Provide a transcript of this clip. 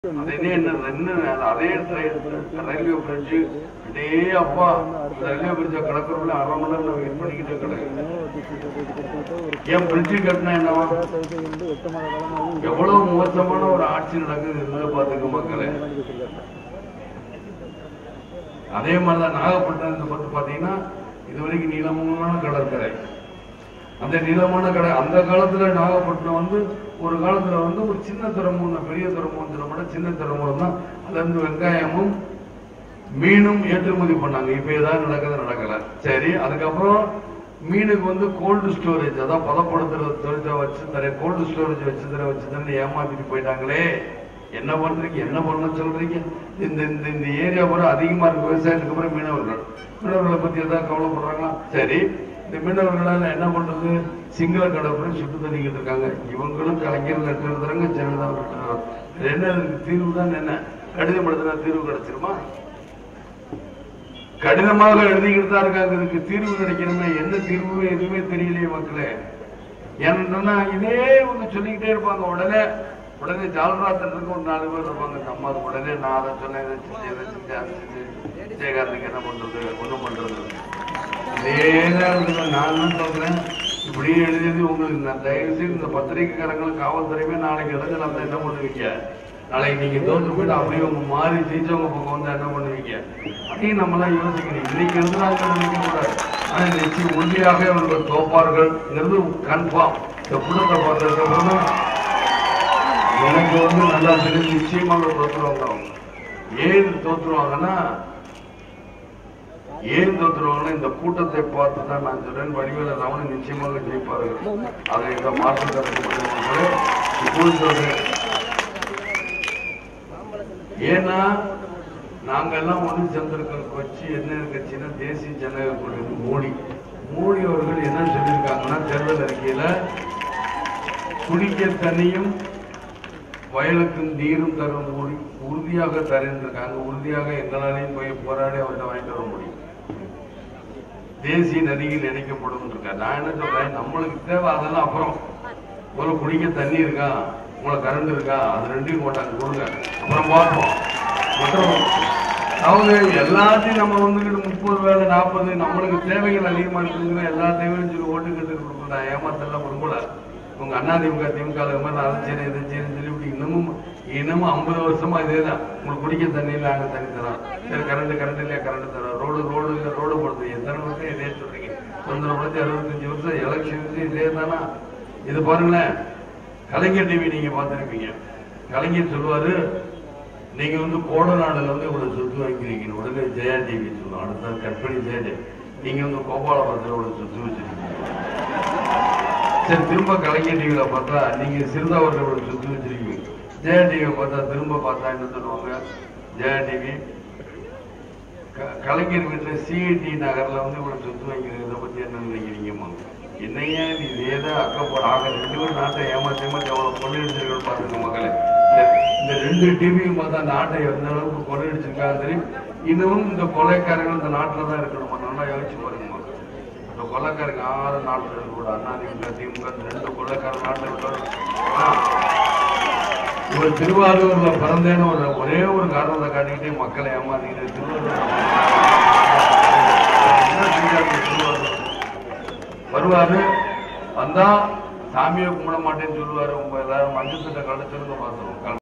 அதே என்ன என்ன அதே ரயில்வே பிரிட்ஜ் இதே அப்பா இந்த ரயில்வே பிரிட்ஜ கடற்கரையில அரை மணி நேரம் வெயிட் பண்ணிக்கிட்டே கிடக்கு ஏன் பிரிட்ஜ் கட்டினா என்னவா எவ்வளவு மோசமான ஒரு ஆட்சி நடக்குது இருந்ததை பார்த்துக்க மக்களே அதே மாதிரிதான் நாகப்பட்டினத்தை பத்தி பாத்தீங்கன்னா இது வரைக்கும் நீளமான கடற்கரை அந்த நீளமான கடை அந்த காலத்துல நாகப்பட்டினம் வந்து ஒரு காலத்துல வந்து ஒரு சின்ன துறைமுகம் பெரிய துறைமுகம் சொல்ல மாட்டேன் சின்ன துறைமுகம் தான் அதுல இருந்து வெங்காயமும் மீனும் ஏற்றுமதி பண்ணாங்க இப்ப ஏதாவது நடக்குது நடக்கல சரி அதுக்கப்புறம் மீனுக்கு வந்து கோல்டு ஸ்டோரேஜ் அதான் பதப்படுத்துற தொழிற்சா வச்சு தரேன் கோல்டு ஸ்டோரேஜ் வச்சு தர வச்சு தரேன் ஏமாத்திட்டு போயிட்டாங்களே என்ன பண்றீங்க என்ன பண்ண சொல்றீங்க இந்த இந்த இந்த ஏரியா பூரா அதிகமா இருக்கு விவசாயத்துக்கு அப்புறம் மீனவர்கள் மீனவர்களை பத்தி ஏதாவது கவலைப்படுறாங்களா சரி இந்த மீனவர்களால என்ன பண்றது சிங்கள கடற்படை சுட்டு தண்ணிக்கிட்டு இருக்காங்க இவங்களும் கலைஞர் லெட்டர் எழுதுறாங்க ஜெயலலிதா letter எழுதுறாங்க. இது என்ன இதுக்கு தீர்வு தான் என்ன கடிதம் எழுதுனா தீர்வு கிடைச்சிருமா கடினமாக எழுதிக்கிட்டு தான் இருக்காங்க இதுக்கு தீர்வு கிடைக்கணுமே என்ன தீர்வு எதுவுமே தெரியலையே மக்களே ஏன்னா இதே இவங்க சொல்லிக்கிட்டே இருப்பாங்க உடனே உடனே ஜாலராத்தனுக்கு ஒரு நாலு பேர் இருப்பாங்க இந்த அம்மாவுக்கு உடனே நான் அதை சொன்னேன் இதை செஞ்சு இதை செஞ்சு அதை செஞ்சு விஜயகாந்துக்கு என்ன பண்றது ஒண்ணும் பண்றது இல்ல. இதே நேரத்துல நான் என்ன சொல்றேன் இப்படியே எழுதியது உங்களுக்கு நான் தயவு செய்து இந்த பத்திரிகைக்காரங்களும் காவல்துறையுமே நாளைக்கு இறந்து நம்ம என்ன பண்ணுவீங்க நாளைக்கு நீங்க தோற்று போயிட்டு அப்படியே உங்க மாறி ஜெயிச்சவங்க பக்கம் வந்து என்ன பண்ணுவீங்க அதையும் நம்மளாம் யோசிக்கணும் இன்னைக்கு இருந்தாங்க நினைக்க கூடாது ஆனா நிச்சயம் உறுதியாக இவர்கள் தோப்பார்கள்ங்கிறது கன்ஃபார்ம் இந்த கூட்டத்தை பார்த்ததுக்கு அப்புறமா எனக்கு வந்து நல்லா தெரிஞ்சு நிச்சயமாக தோற்றுருவாங்க அவங்க ஏன் தோற்றுருவாங்கன்னா ஏன் தோற்றுருவாங்கன்னா இந்த கூட்டத்தை பார்த்து தான் நான் சொல்றேன் வடிவேல ரமணன் நிச்சயமாக ஜெயிப்பார்கள் அதை இந்த மாற்று கருத்து மக்களே இப்போது சொல்றேன் ஏன்னா நாங்க எல்லாம் ஒண்ணு சேர்ந்திருக்கிற கட்சி என்ன கட்சின்னா தேசிய ஜனநாயக கூட்டணி மோடி மோடி அவர்கள் என்ன சொல்லியிருக்காங்கன்னா தேர்தல் அறிக்கையில குடிக்க தண்ணியும் வயலுக்கு நீரும் தரும் மொழி உறுதியாக தரேன்றிருக்காங்க உறுதியாக எங்களாலையும் போய் போராடி அவர்கிட்ட வாங்கிட்டு வர முடியும் தேசிய நதியில் இணைக்கப்படும் இருக்கா நான் என்ன சொல்றேன் நம்மளுக்கு தேவை அதெல்லாம் அப்புறம் ஒரு குடிக்க தண்ணி இருக்கா உங்களுக்கு கரண்ட் இருக்கா அது ரெண்டையும் கொண்டாங்க கொடுங்க அப்புறம் பார்ப்போம் மற்றும் அவங்க எல்லாத்தையும் நம்ம வந்துக்கிட்டு முப்பது வேலை நாற்பது நம்மளுக்கு தேவைகள் அதிகமா இருக்குங்கிற எல்லா தேவையும் சொல்லி ஓட்டு கட்டு கொடுக்கணும் நான் ஏமாத்தெல்லாம் விரும்பல உங்க அண்ணா திமுக திமுக அது மாதிரி நான் அதை செய்யறேன் இதை செய்யறேன்னு சொல்லி இப்படி இன்னமும் இன்னமும் ஐம்பது வருஷமா இதே தான் உங்களுக்கு குடிக்க தண்ணி இல்லை அங்க தண்ணி தரோம் சரி கரண்ட் கரண்ட் இல்லையா கரண்ட் தரோம் ரோடு ரோடு இல்லை ரோடு போடுறது எத்தனை வருஷம் இதே சொல்றீங்க சுதந்திரப்படுத்தி அறுபத்தஞ்சு வருஷம் எலெக்ஷன் இதே தானா இது பாருங்களேன் கலைஞர் டிவி நீங்க பார்த்திருப்பீங்க கலைஞர் சொல்லுவாரு நீங்க வந்து கோடநாடுல வந்து இவ்வளவு சொத்து வாங்கிக்கிறீங்க உடனே ஜெயா டிவி சொல்லுவோம் அடுத்த கற்பனை ஜெயா நீங்க வந்து கோபாலபுரத்துல இவ்வளவு சொத்து வச்சிருக்கீங்க சரி திரும்ப கலைஞர் டிவியில பார்த்தா நீங்க சிறுதாவர்கள் இவ்வளவு சொத்து வச்சிருக்கீங்க ஜெயா டிவியை பார்த்தா திரும்ப பார்த்தா என்ன சொல்லுவாங்க ஜெயா டிவி க- கலைஞர் வீட்டுல சிஐடி நகர்ல வந்து இவ்வளவு சொத்து வாங்கிக்கிறீங்க இதை பத்தி என்ன நினைக்கிறீங்கம்மா என்னையா நீ இதேதான் அக்கப்போட ஆக ரெண்டு பேரும் நாட்டை ஏமாத்தி ஏமாத்தி அவ்வளவு கொள்ளையடிச்சிருக்க பாத்துங்க மக்களே இந்த- இந்த ரெண்டு டிவியும் பார்த்தா நாட்டை எந்த அளவுக்கு கொள்ளையடிச்சிருக்காங்க தெரியும் இன்னமும் இந்த கொலைக்காரர்கள் இந்த நாட்டுல தான் இருக்கணுமா நல்லா யோசிச்சு பாருங்க மக்களே. இந்த கொள்ளைக்காரங்க யாரும் நாட்டுல இருக்க கூட அண்ணா திமுக திமுக இந்த ரெண்டு கொள்ளைக்காரர் நாட்டை விட்டு இவர் திருவாரூர்ல பிறந்தேன்னு ஒரு ஒரே ஒரு காரணத்தை காட்டிக்கிட்டே மக்களை ஏமாத்திக்கிட்டு திருவாரூர் என்ன செஞ்சாரு திருவாரூர்? வருவாரு வந்தா சாமியை கும்பிட மாட்டேன்னு சொல்லுவாரு உங்க எல்லாரும் மஞ்சள் சட்டை கழிச்சிருங்க பார்த்துருவோம்